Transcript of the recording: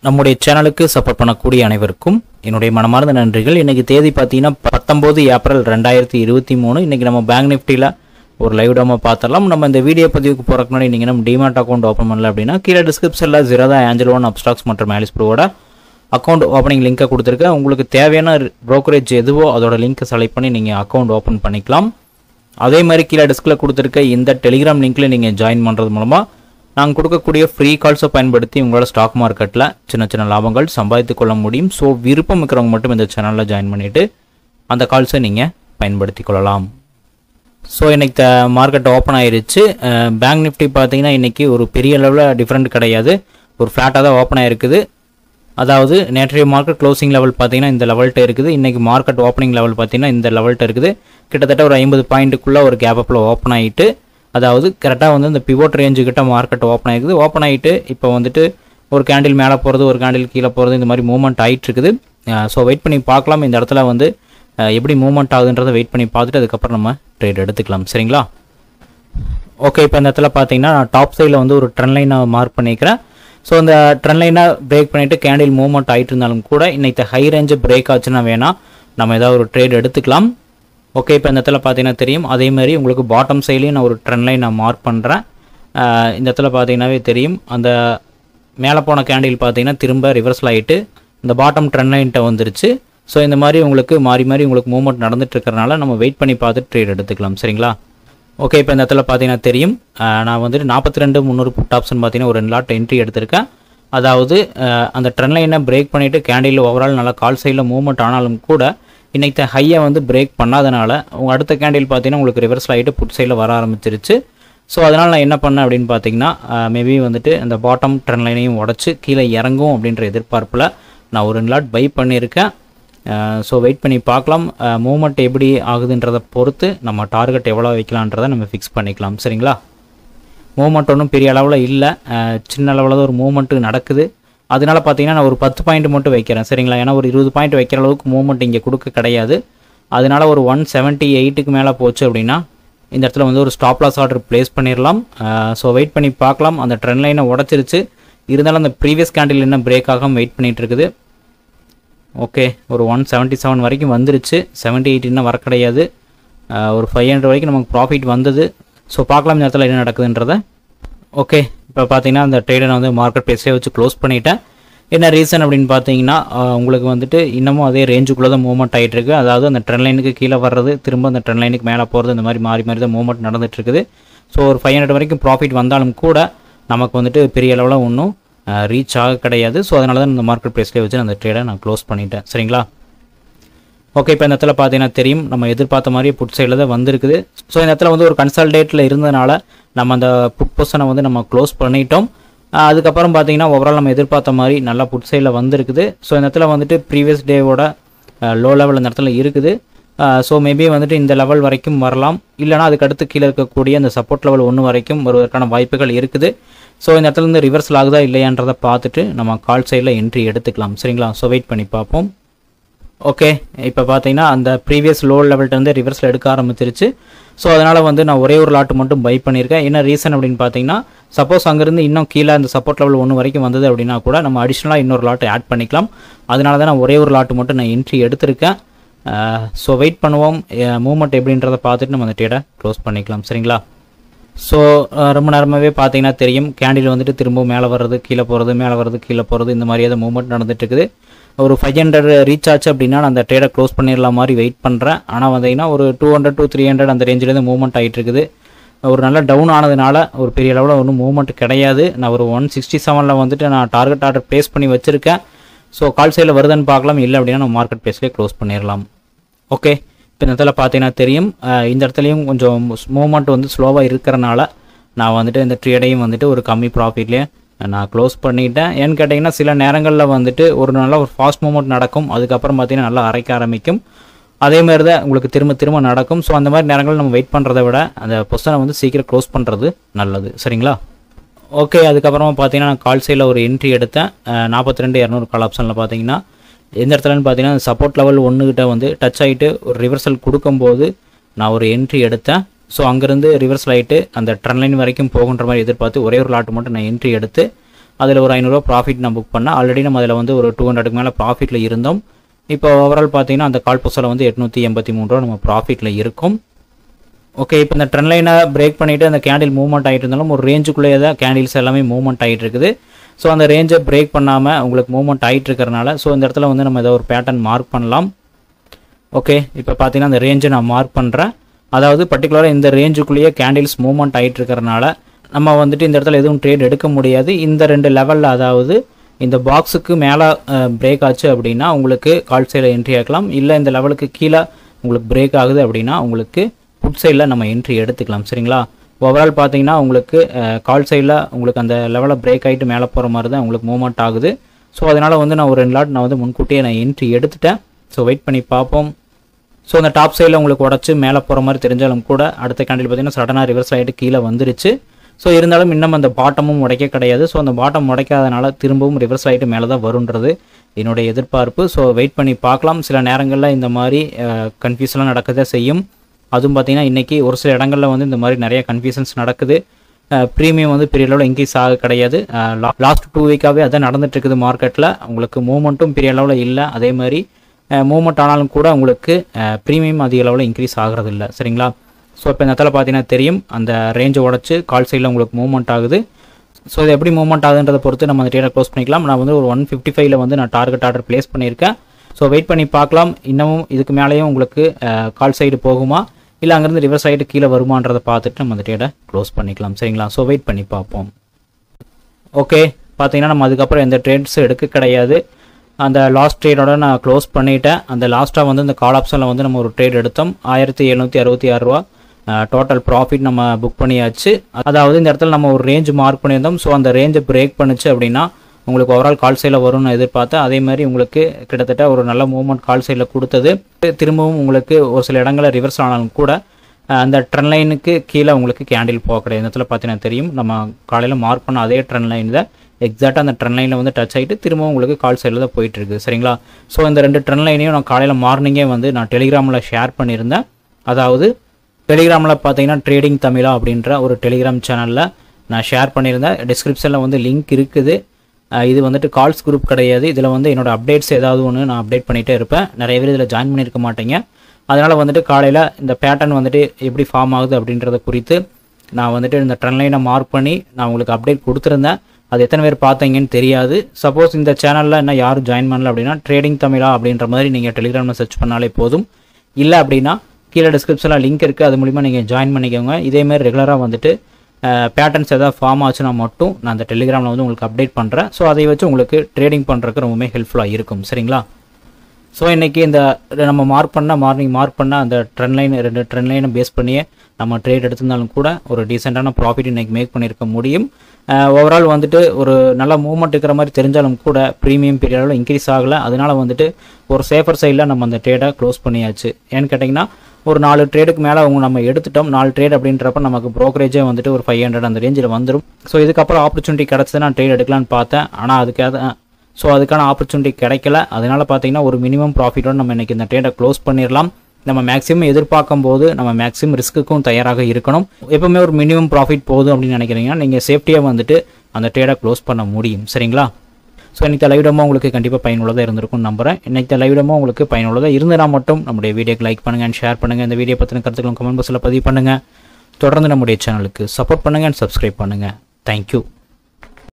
நம்முடைய சேனலுக்கு சப்போர்ட் பண்ணக்கூடிய அனைவருக்கும் என்னுடைய மனமார்ந்த நன்றிகள் இன்னைக்கு தேதி பார்த்தீங்கன்னா பத்தொம்போது ஏப்ரல் ரெண்டாயிரத்தி இருபத்தி மூணு இன்னைக்கு நம்ம பேங்க் நிஃப்டியில் ஒரு லைவ் டெமோ பார்த்துடலாம் நம்ம இந்த வீடியோ பதிவுக்கு போகிறக்கு முன்னாடி நீங்கள் நம்ம டிமாட் அக்கௌண்ட் ஓப்பன் பண்ணல அப்படின்னா கீழே டிஸ்கிரிப்ஷனில் ஜீரோதா ஆஞ்சல் ஒன் அப்ஸ்டாக்ஸ் மற்றும் மேலிஸ் ப்ரோவோட அக்கௌண்ட் ஓப்பனிங் லிங்கை கொடுத்துருக்கேன் உங்களுக்கு தேவையான brokerage எதுவோ அதோட லிங்க்கை செலக்ட் பண்ணி நீங்கள் அக்கௌண்ட் ஓப்பன் பண்ணிக்கலாம் அதே மாதிரி கீழே டிஸ்கில் கொடுத்துருக்க இந்த டெலிகிராம் லிங்க்ல நீங்கள் ஜாயின் பண்ணுறது மூலமாக நாங்கள் கொடுக்கக்கூடிய ஃப்ரீ கால்ஸை பயன்படுத்தி உங்களோட ஸ்டாக் மார்க்கெட்டில் சின்ன சின்ன லாபங்கள் சம்பாதித்து கொள்ள முடியும் ஸோ விருப்பம் இருக்கிறவங்க மட்டும் இந்த சேனலில் ஜாயின் பண்ணிவிட்டு அந்த கால்ஸை நீங்கள் பயன்படுத்தி கொள்ளலாம் ஸோ இன்னைக்கு மார்க்கெட் ஓப்பன் ஆயிருச்சு பேங்க் நிஃப்டி பார்த்தீங்கன்னா இன்னைக்கு ஒரு பெரிய லெவலில் டிஃப்ரெண்ட் கிடையாது ஒரு ஃப்ளாட்டாக தான் ஓப்பன் ஆயிருக்குது அதாவது நேற்றைய மார்க்கெட் க்ளோசிங் லெவல் பார்த்தீங்கன்னா இந்த லெவல்கிட்ட இருக்குது இன்னைக்கு மார்க்கெட் ஓப்பனிங் லெவல் பார்த்தீங்கன்னா இந்த லெவல்கிட்ட இருக்குது கிட்டத்தட்ட ஒரு ஐம்பது பாயிண்ட்டுக்குள்ளே ஒரு கேப் அப்பில் ஓப்பன் ஆகிட்டு அதாவது கரெக்டாக வந்து இந்த பிவோட் ரேஞ்சு கிட்ட மார்க்கெட் ஓப்பன் ஆகிருக்குது ஓப்பன் ஆகிட்டு இப்போ வந்துட்டு ஒரு கேண்டில் மேலே போகிறது ஒரு கேண்டில் கீழே போகிறது இந்த மாதிரி மூவ்மெண்ட் ஆகிட்டு இருக்குது ஸோ வெயிட் பண்ணி பார்க்கலாம் இந்த இடத்துல வந்து அஹ், எப்படி மூவ்மெண்ட் ஆகுதுன்றதை வெயிட் பண்ணி பார்த்துட்டு அதுக்கப்புறம் நம்ம ட்ரேட் எடுத்துக்கலாம் சரிங்களா ஓகே இப்போ இந்த இடத்துல பார்த்தீங்கன்னா நான் டாப் சைடில் வந்து ஒரு ட்ரெண்ட் லைனை மார்க் பண்ணிக்கிறேன் ஸோ இந்த ட்ரெண்ட் லைனை பிரேக் பண்ணிவிட்டு கேண்டில் மூவ்மெண்ட் ஆகிட்டு இருந்தாலும் கூட இன்னைக்கு ஹை ரேஞ்சு பிரேக் ஆச்சுன்னா வேணால் நம்ம ஏதாவது ஒரு ட்ரேட் எடுத்துக்கலாம் ஓகே இப்போ இந்த இடத்துல பார்த்தீங்கன்னா தெரியும் அதே மாதிரி உங்களுக்கு பாட்டம் சைட்லேயும் நான் ஒரு ட்ரெண்ட் லைன் நான் மார்க் பண்ணுறேன் இந்த இடத்துல பார்த்தீங்கன்னாவே தெரியும் அந்த மேலே போன கேண்டில் பார்த்தீங்கன்னா திரும்ப ரிவர்சல் ஆகிட்டு இந்த பாட்டம் ட்ரெண்ட் லைன்ட்ட வந்துருச்சு ஸோ இந்த மாதிரி உங்களுக்கு மாறி மாறி உங்களுக்கு மூவ்மெண்ட் நடந்துட்டு இருக்கறனால நம்ம வெயிட் பண்ணி பார்த்துட்டு ட்ரேட் எடுத்துக்கலாம் சரிங்களா ஓகே இப்போ இந்த இடத்துல பார்த்தீங்கன்னா தெரியும் அஹ் நான் வந்துட்டு நாற்பத்தி ரெண்டு முந்நூறு புட் ஆப்ஷன் பார்த்தீங்கன்னா ஒரு ரெண்டு லாட் என்ட்ரி எடுத்திருக்கேன் அதாவது அஹ் அந்த ட்ரெண்ட் லைனை பிரேக் பண்ணிவிட்டு கேண்டில் ஓவரால் நல்லா கால் சைடில் மூவ்மெண்ட் ஆனாலும் கூட இன்னைக்கு ஹையை வந்து பிரேக் பண்ணாதனால உங்க அடுத்த கேண்டில் பார்த்தீங்கன்னா உங்களுக்கு ரிவர்ஸ் ஆகிட்டு புட் சைடில் வர ஆரம்பிச்சிருச்சு ஸோ அதனால் நான் என்ன பண்ணேன் அப்படின்னு பார்த்தீங்கன்னா மேபி வந்துட்டு இந்த பாட்டம் ட்ரெண்ட் லைனையும் உடச்சி கீழே இறங்கும் அப்படின்ற எதிர்பார்ப்பில் நான் ஒரு லாட் பை பண்ணியிருக்கேன் ஸோ வெயிட் பண்ணி பார்க்கலாம் மூவ்மெண்ட் எப்படி ஆகுதுன்றதை பொறுத்து நம்ம டார்கெட் எவ்வளோ வைக்கலான்றதை நம்ம ஃபிக்ஸ் பண்ணிக்கலாம் சரிங்களா மூவ்மெண்ட் ஒன்றும் பெரிய அளவில் இல்லை சின்ன அளவில் தான் ஒரு மூவ்மெண்ட்டு நடக்குது அதனால பார்த்தீங்கன்னா நான் ஒரு பத்து பாயிண்ட் மட்டும் வைக்கிறேன் சரிங்களா ஏன்னா ஒரு இருபது பாயிண்ட் வைக்கிற அளவுக்கு மூவ்மெண்ட் இங்கே கொடுக்க கிடையாது அதனால ஒரு ஒன் செவன்ட்டி எயிட்டுக்கு மேலே போச்சு அப்படின்னா இந்த இடத்துல வந்து ஒரு ஸ்டாப் லாஸ் ஆர்டர் ப்ளேஸ் பண்ணிடலாம் ஸோ வெயிட் பண்ணி பார்க்கலாம் அந்த ட்ரெண்ட் லைனை உடச்சிருச்சு இருந்தாலும் அந்த ப்ரீவியஸ் கேண்டில் என்ன பிரேக் ஆகாமல் வெயிட் பண்ணிட்டு இருக்குது ஓகே ஒரு ஒன் செவன்ட்டி செவன் வரைக்கும் வந்துருச்சு செவன்ட்டி எயிட் இன்னும் வர கிடையாது அஹ் ஒரு ஃபைவ் ஹண்ட்ரட் வரைக்கும் நமக்கு ப்ராஃபிட் வந்தது ஸோ பார்க்கலாம் இந்த இடத்துல என்ன நடக்குதுன்றதை ஓகே இப்போ பார்த்தீங்கன்னா அந்த ட்ரேடை நான் வந்து மார்க்கெட் ப்ளேஸே வச்சு க்ளோஸ் பண்ணிட்டேன் என்ன ரீசன் அப்படின்னு பார்த்தீங்கன்னா அஹ் உங்களுக்கு வந்துட்டு இன்னமும் அதே ரேஞ்சுக்குள்ளே தான் மூவ்மெண்ட் ஆகிட்டு இருக்கு அதாவது அந்த ட்ரெண்ட் லைனுக்கு கீழே வர்றது திரும்ப அந்த ட்ரெண்ட் லைனுக்கு மேலே போகிறது இந்த மாதிரி மாறி மாறி தான் மூவ்மெண்ட் நடந்துட்டு இருக்குது ஸோ ஒரு ஃபைவ் ஹண்ட்ரட் வரைக்கும் ப்ராஃபிட் வந்தாலும் கூட நமக்கு வந்துட்டு பெரிய அளவில் ஒன்றும் ரீச் ஆக கிடையாது ஸோ அதனால தான் இந்த மார்க்கெட் ப்ளேஸ்லேயே வச்சு அந்த ட்ரேடை நான் க்ளோஸ் பண்ணிட்டேன் சரிங்களா ஓகே இப்போ இந்த இடத்துல பார்த்தீங்கன்னா தெரியும் நம்ம எதிர்பார்த்த மாதிரியே புட் சைடில் தான் வந்திருக்குது ஸோ இந்த இடத்துல வந்து ஒரு கன்சல்டேட்டில் இருந்ததுனால நம்ம அந்த புட் பொசிஷனை வந்து நம்ம க்ளோஸ் பண்ணிட்டோம் ஆஹ் அதுக்கப்புறம் பார்த்தீங்கன்னா ஓவரால் நம்ம எதிர்பார்த்த மாதிரி நல்லா புட் சைடில் வந்திருக்குது ஸோ இந்த இடத்துல வந்துட்டு ப்ரீவியஸ் டேவோட லோ லெவல் இந்த இடத்துல இருக்குது ஸோ மேபி வந்துட்டு இந்த லெவல் வரைக்கும் வரலாம் இல்லைனா அதுக்கு அடுத்து கீழே இருக்கக்கூடிய அந்த சப்போர்ட் லெவல் ஒன்று வரைக்கும் வருவதற்கான வாய்ப்புகள் இருக்குது ஸோ இந்த இடத்துல இருந்து ரிவர்சல் ஆகுதா இல்லையான்றதை பார்த்துட்டு நம்ம கால் சைடில் என்ட்ரி எடுத்துக்கலாம் சரிங்களா ஸோ வெயிட் பண்ணி பார்ப்போம் ஓகே இப்போ பார்த்தீங்கன்னா அந்த ப்ரீவியஸ் லோ லெவல்ட்டு வந்து ரிவர்ஸில் எடுக்க ஆரம்பிச்சிருச்சு ஸோ அதனால் வந்து நான் ஒரே ஒரு லாட்டு மட்டும் பை பண்ணியிருக்கேன் என்ன ரீசன் அப்படின்னு பார்த்தீங்கன்னா சப்போஸ் அங்கேருந்து இன்னும் கீழே அந்த சப்போர்ட் லெவல் ஒன்று வரைக்கும் வந்தது அப்படின்னா கூட நம்ம அடிஷ்னலாக இன்னொரு லாட் ஆட் பண்ணிக்கலாம் அதனால தான் நான் ஒரே ஒரு லாட்டு மட்டும் நான் என்ட்ரி எடுத்திருக்கேன் ஸோ வெயிட் பண்ணுவோம் மூவ்மெண்ட் எப்படின்றத பார்த்துட்டு நம்ம அந்த டேட்டை க்ளோஸ் பண்ணிக்கலாம் சரிங்களா ஸோ ரொம்ப நேரமாகவே பார்த்தீங்கன்னா தெரியும் கேண்டில் வந்துட்டு திரும்ப மேலே வர்றது கீழே போகிறது மேலே வர்றது கீழே போகிறது இந்த மாதிரியாவது மூவ்மெண்ட் நடந்துட்டு இருக்குது ஒரு ஃபைவ் ஹண்ட்ரட் ரீச் ஆச்சு அப்படின்னா நான் அந்த ட்ரேடை க்ளோஸ் பண்ணிடலாம் மாதிரி வெயிட் பண்ணுறேன் ஆனால் வந்தீங்கன்னா ஒரு two hundred two three hundred அந்த ரேஞ்சிலேருந்து மூவ்மெண்ட் ஆகிட்டு இருக்குது ஒரு நல்ல டவுன் ஆனதுனால ஒரு பெரிய லெவலில் ஒன்றும் மூவ்மெண்ட் கிடையாது நான் ஒரு ஒன் சிக்ஸ்டி செவனில் வந்துட்டு நான் டார்கெட் ஆர்டர் ப்ளேஸ் பண்ணி வச்சுருக்கேன் ஸோ கால் சைடில் வருதுன்னு பார்க்கலாம் இல்லை அப்படின்னா நம்ம மார்க்கெட் ப்ளேஸ்லேயே க்ளோஸ் பண்ணிடலாம் ஓகே இப்போ இந்த இடத்துல பார்த்தீங்கன்னா தெரியும் அஹ் இந்த இடத்துலையும் கொஞ்சம் மூவ்மெண்ட் வந்து ஸ்லோவாக இருக்கிறனால நான் வந்துட்டு இந்த ட்ரேடையும் வந்துட்டு ஒரு கம்மி ப்ராஃபிட்லேயே நான் க்ளோஸ் பண்ணிட்டேன் ஏன்னு கேட்டிங்கன்னா சில நேரங்களில் வந்துட்டு ஒரு நல்ல ஒரு ஃபாஸ்ட் மூவ்மெண்ட் நடக்கும் அதுக்கப்புறம் பார்த்தீங்கன்னா நல்லா அரைக்க ஆரம்பிக்கும் அதே மாதிரி தான் உங்களுக்கு திரும்ப திரும்ப நடக்கும் ஸோ அந்த மாதிரி நேரங்களில் நம்ம வெயிட் பண்ணுறதை விட அந்த பொசிஷனை வந்து சீக்கிரம் க்ளோஸ் பண்ணுறது நல்லது சரிங்களா ஓகே அதுக்கப்புறமா பார்த்தீங்கன்னா நான் கால் சைடில் ஒரு என்ட்ரி எடுத்தேன் நாற்பத்தி ரெண்டு இரநூறு கால் ஆப்ஷனில் பார்த்தீங்கன்னா எந்த இடத்துலன்னு பார்த்தீங்கன்னா சப்போர்ட் லெவல் ஒன்றுகிட்ட வந்து டச் ஆகிட்டு ஒரு ரிவர்சல் கொடுக்கும்போது நான் ஒரு என்ட்ரி எடுத்தேன் ஸோ அங்கேருந்து ரிவர்சல் ஆகிட்டு அந்த ட்ரெண்ட் லைன் வரைக்கும் போகுன்ற மாதிரி எதிர்பார்த்து ஒரே ஒரு லாட் மட்டும் நான் என்ட்ரி எடுத்து அதில் ஒரு ஐநூறுரூவா ப்ராஃபிட் நான் புக் பண்ணேன் ஆல்ரெடி நம்ம அதில் வந்து ஒரு டூ ஹண்ட்ரடுக்கு மேலே ப்ராஃபிட்டில் இருந்தோம் இப்போ ஓவரால் பார்த்தீங்கன்னா அந்த கால் புஸ்ஸில் வந்து எட்நூற்றி எண்பத்தி மூணு ரூபா நம்ம ப்ராஃபிட்டில் இருக்கும் ஓகே இப்போ இந்த ட்ரெண்ட் லைனை பிரேக் பண்ணிவிட்டு அந்த கேண்டில் மூவ்மெண்ட் ஆகிட்டு இருந்தாலும் ஒரு ரேஞ்சுக்குள்ளேயே தான் கேண்டில்ஸ் எல்லாமே மூவ்மெண்ட் ஆகிட்டு இருக்குது ஸோ அந்த ரேஞ்சை பிரேக் பண்ணாமல் உங்களுக்கு மூவ்மெண்ட் ஆகிட்டு இருக்கிறனால ஸோ இந்த இடத்துல வந்து நம்ம ஏதோ ஒரு பேட்டர்ன் மார்க் பண்ணலாம் ஓகே இப்போ பார்த்தீங்கன்னா அந்த ரேஞ்சை நான் மார்க் பண்ணுறேன் அதாவது பர்டிகுலராக இந்த ரேஞ்சுக்குள்ளேயே கேண்டில்ஸ் மூவ்மெண்ட் ஆகிட்டு இருக்கிறனால நம்ம வந்துட்டு இந்த இடத்துல எதுவும் ட்ரேட் எடுக்க முடியாது இந்த ரெண்டு லெவலில் அதாவது இந்த பாக்ஸுக்கு மேலே பிரேக் ஆச்சு அப்படின்னா உங்களுக்கு கால் சைடில் என்ட்ரி ஆக்கலாம் இல்லை இந்த லெவலுக்கு கீழே உங்களுக்கு பிரேக் ஆகுது அப்படின்னா உங்களுக்கு புட் சைடில் நம்ம என்ட்ரி எடுத்துக்கலாம் சரிங்களா ஓவரால் பார்த்தீங்கன்னா உங்களுக்கு கால் சைடில் உங்களுக்கு அந்த லெவலில் பிரேக் ஆகிட்டு மேலே போகிற மாதிரி தான் உங்களுக்கு மூவ்மெண்ட் ஆகுது ஸோ அதனால் வந்து நான் ஒரு ரெண்டு லாட் நான் வந்து முன்கூட்டியே நான் என்ட்ரி எடுத்துட்டேன் ஸோ வெயிட் பண்ணி பார்ப்போம் ஸோ அந்த டாப் சைடில் உங்களுக்கு உடச்சி மேலே போகிற மாதிரி தெரிஞ்சாலும் கூட அடுத்த கேண்டில் பார்த்தீங்கன்னா சடனாக ரிவர்ஸ் ஆகிட்டு கீழே வந்துருச்சு ஸோ இருந்தாலும் இன்னும் அந்த பாட்டமும் உடைக்க கிடையாது ஸோ அந்த பாட்டம் உடைக்காதனால திரும்பவும் ரிவர்ஸ் ஆகிட்டு மேலே தான் வருன்றது என்னுடைய எதிர்பார்ப்பு ஸோ வெயிட் பண்ணி பார்க்கலாம் சில நேரங்களில் இந்த மாதிரி கன்ஃபியூஸ்லாம் நடக்கதான் செய்யும் அதுவும் பார்த்தீங்கன்னா இன்றைக்கி ஒரு சில இடங்களில் வந்து இந்த மாதிரி நிறைய கன்ஃபியூஷன்ஸ் நடக்குது ப்ரீமியம் வந்து பெரிய அளவில் இன்க்ரீஸ் ஆக கிடையாது லாஸ்ட் டூ வீக்காகவே அதான் நடந்துட்டு இருக்குது மார்க்கெட்டில் உங்களுக்கு மூவ்மெண்ட்டும் பெரிய அளவில் இல்லை அதே மாதிரி மூவ்மெண்ட் ஆனாலும் கூட உங்களுக்கு ப்ரீமியம் அதிக அளவில் இன்க்ரீஸ் ஆகிறது இல்லை சரிங்களா ஸோ இப்போ இந்த இடத்துல பார்த்தீங்கன்னா தெரியும் அந்த ரேஞ்சை உடச்சி கால் சைடில் உங்களுக்கு மூவ்மெண்ட் ஆகுது ஸோ இது எப்படி மூவ்மெண்ட் ஆகுதுன்றதை பொறுத்து நம்ம அந்த டேட்டா க்ளோஸ் பண்ணிக்கலாம் நான் வந்து ஒரு ஒன் ஃபிஃப்டி ஃபைவ்ல வந்து நான் டார்கெட் ஆர்டர் ப்ளேஸ் பண்ணியிருக்கேன் ஸோ வெயிட் பண்ணி பார்க்கலாம் இன்னமும் இதுக்கு மேலேயும் உங்களுக்கு கால் சைடு போகுமா இல்லை அங்கேருந்து ரிவர்ஸ் ஆகிட்டு கீழே வருமான்றதை பார்த்துட்டு நம்ம அந்த டேட்டை க்ளோஸ் பண்ணிக்கலாம் சரிங்களா ஸோ வெயிட் பண்ணி பார்ப்போம் ஓகே பார்த்தீங்கன்னா நம்ம அதுக்கப்புறம் எந்த ட்ரேட்ஸும் எடுக்க கிடையாது அந்த லாஸ்ட் ட்ரேடோட நான் க்ளோஸ் பண்ணிட்டேன் அந்த லாஸ்ட்டாக வந்து இந்த கால் ஆப்ஷனில் வந்து நம்ம ஒரு ட்ரேட் எடுத்தோம் ஆயிரத்தி எழுநூற்றி அறுபத்தி ஆறு ரூபா டோட்டல் ப்ராஃபிட் நம்ம புக் பண்ணியாச்சு அதாவது இந்த இடத்துல நம்ம ஒரு ரேஞ்ச் மார்க் பண்ணியிருந்தோம் ஸோ அந்த ரேஞ்சை பிரேக் பண்ணுச்சு அப்படின்னா உங்களுக்கு ஓவரால் கால் சைடில் வரும்னு எதிர்பார்த்தேன் அதே மாதிரி உங்களுக்கு கிட்டத்தட்ட ஒரு நல்ல மூவ்மெண்ட் கால் சைடில் கொடுத்தது திரும்பவும் உங்களுக்கு ஒரு சில இடங்களில் ரிவர்ஸ் ஆனாலும் கூட அந்த ட்ரெண்ட் லைனுக்கு கீழே உங்களுக்கு கேண்டில் போக கிடையாது இந்த இடத்துல பார்த்தீங்கன்னா தெரியும் நம்ம காலையில் மார்க் பண்ண அதே ட்ரெண்ட் லைன் தான் எக்ஸாக்டாக அந்த ட்ரெண்ட் லைனில் வந்து டச் ஆகிட்டு திரும்பவும் உங்களுக்கு கால் சைடில் தான் போயிட்டு இருக்கு சரிங்களா ஸோ இந்த ரெண்டு ட்ரெண்ட் லைனையும் நான் காலையில் மார்னிங்கே வந்து நான் டெலிகிராமில் ஷேர் பண்ணியிருந்தேன் அதாவது டெலிகிராமில் பார்த்தீங்கன்னா ட்ரேடிங் தமிழா அப்படின்ற ஒரு டெலிகிராம் சேனலில் நான் ஷேர் பண்ணியிருந்தேன் டிஸ்கிரிப்ஷனில் வந்து லிங்க் இருக்குது இது வந்துட்டு கால்ஸ் குரூப் கிடையாது இதில் வந்து என்னோட அப்டேட்ஸ் ஏதாவது ஒன்று நான் அப்டேட் பண்ணிகிட்டே இருப்பேன் நிறைய பேர் இதில் ஜாயின் பண்ணியிருக்க மாட்டேங்க அதனால் வந்துட்டு காலையில் இந்த பேட்டர்ன் வந்துட்டு எப்படி ஃபார்ம் ஆகுது அப்படின்றத குறித்து நான் வந்துட்டு இந்த ட்ரெண்ட் லைனை மார்க் பண்ணி நான் உங்களுக்கு அப்டேட் கொடுத்துருந்தேன் அது எத்தனை பேர் பார்த்தீங்கன்னு தெரியாது சப்போஸ் இந்த சேனலில் என்ன யாரும் ஜாயின் பண்ணல அப்படின்னா ட்ரேடிங் தமிழா அப்படின்ற மாதிரி நீங்கள் டெலிகிராமில் சர்ச் பண்ணாலே போதும் இல்லை அப்படின்னா கீழே டிஸ்கிரிப்ஷனில் லிங்க் இருக்குது அது மூலிமா நீங்கள் ஜாயின் பண்ணிக்கோங்க இதேமாதிரி ரெகுலராக வந்துட்டு பேட்டர்ன்ஸ் எதாவது ஃபார்ம் ஆச்சுன்னா மட்டும் நான் அந்த டெலிகிராமில் வந்து உங்களுக்கு அப்டேட் பண்ணுறேன் ஸோ அதை வச்சு உங்களுக்கு ட்ரேடிங் பண்ணுறதுக்கு ரொம்பவே ஹெல்ப்ஃபுல்லாக இருக்கும் சரிங்களா ஸோ இன்றைக்கி இந்த நம்ம மார்க் பண்ண மார்னிங் மார்க் பண்ண அந்த ட்ரெண்ட் லைன் ரெண்டு ட்ரெண்ட் லைனை பேஸ் பண்ணியே நம்ம ட்ரேட் எடுத்திருந்தாலும் கூட ஒரு டீசெண்டான ப்ராஃபிட் இன்றைக்கி மேக் பண்ணியிருக்க முடியும் ஓவரால் வந்துட்டு ஒரு நல்ல மூவ்மெண்ட் இருக்கிற மாதிரி தெரிஞ்சாலும் கூட ப்ரீமியம் பெரிய அளவில் இன்க்ரீஸ் ஆகலை அதனால வந்துட்டு ஒரு சேஃபர் சைடில் நம்ம அந்த ட்ரேடை க்ளோஸ் பண்ணியாச்சு ஏன்னு கேட்டிங்கன்னா ஒரு நாலு ட்ரேடுக்கு மேலே அவங்க நம்ம எடுத்துட்டோம் நாலு ட்ரேட் அப்படின்றப்ப நமக்கு ப்ரோக்கரேஜே வந்துட்டு ஒரு ஃபைவ் ஹண்ட்ரட் அந்த ரேஞ்சில் வந்துடும் ஸோ இதுக்கப்புறம் ஆப்பர்ச்சுனிட்டி கிடச்சது நான் ட்ரேட் எடுக்கலான்னு பார்த்தேன் ஆனால் அதுக்காக ஸோ அதுக்கான ஆப்பர்ச்சுனிட்டி கிடைக்கல அதனால பார்த்தீங்கன்னா ஒரு மினிமம் ப்ராஃபிட்டோட நம்ம இன்றைக்கி இந்த ட்ரேடை க்ளோஸ் பண்ணிடலாம் நம்ம மேக்ஸிமம் எதிர்பார்க்கும் போது நம்ம மேக்ஸிமம் ரிஸ்க்குக்கும் தயாராக இருக்கணும் எப்பவுமே ஒரு மினிமம் ப்ராஃபிட் போதும் அப்படின்னு நினைக்கிறீங்கன்னா நீங்கள் சேஃப்டியாக வந்துட்டு அந்த ட்ரேடை க்ளோஸ் பண்ண முடியும் சரிங்களா ஸோ இன்றைக்கி லைவ் டெமோ உங்களுக்கு கண்டிப்பாக பயனுள்ளதாக இருந்திருக்கும் நம்புறேன் இன்றைக்கி லைவ் டெமோ உங்களுக்கு பயனுள்ளதாக இருந்தனா மட்டும் நம்முடைய வீடியோக்கு லைக் பண்ணுங்கள் அண்ட் ஷேர் பண்ணுங்கள் இந்த வீடியோ பற்றின கருத்துக்களும் கமெண்ட் பாக்ஸில் பதிவு பண்ணுங்கள் தொடர்ந்து நம்முடைய சேனலுக்கு சப்போர்ட் பண்ணுங்கள் அண்ட் சப்ஸ்கிரைப் பண்ணுங்கள் தேங்க்யூ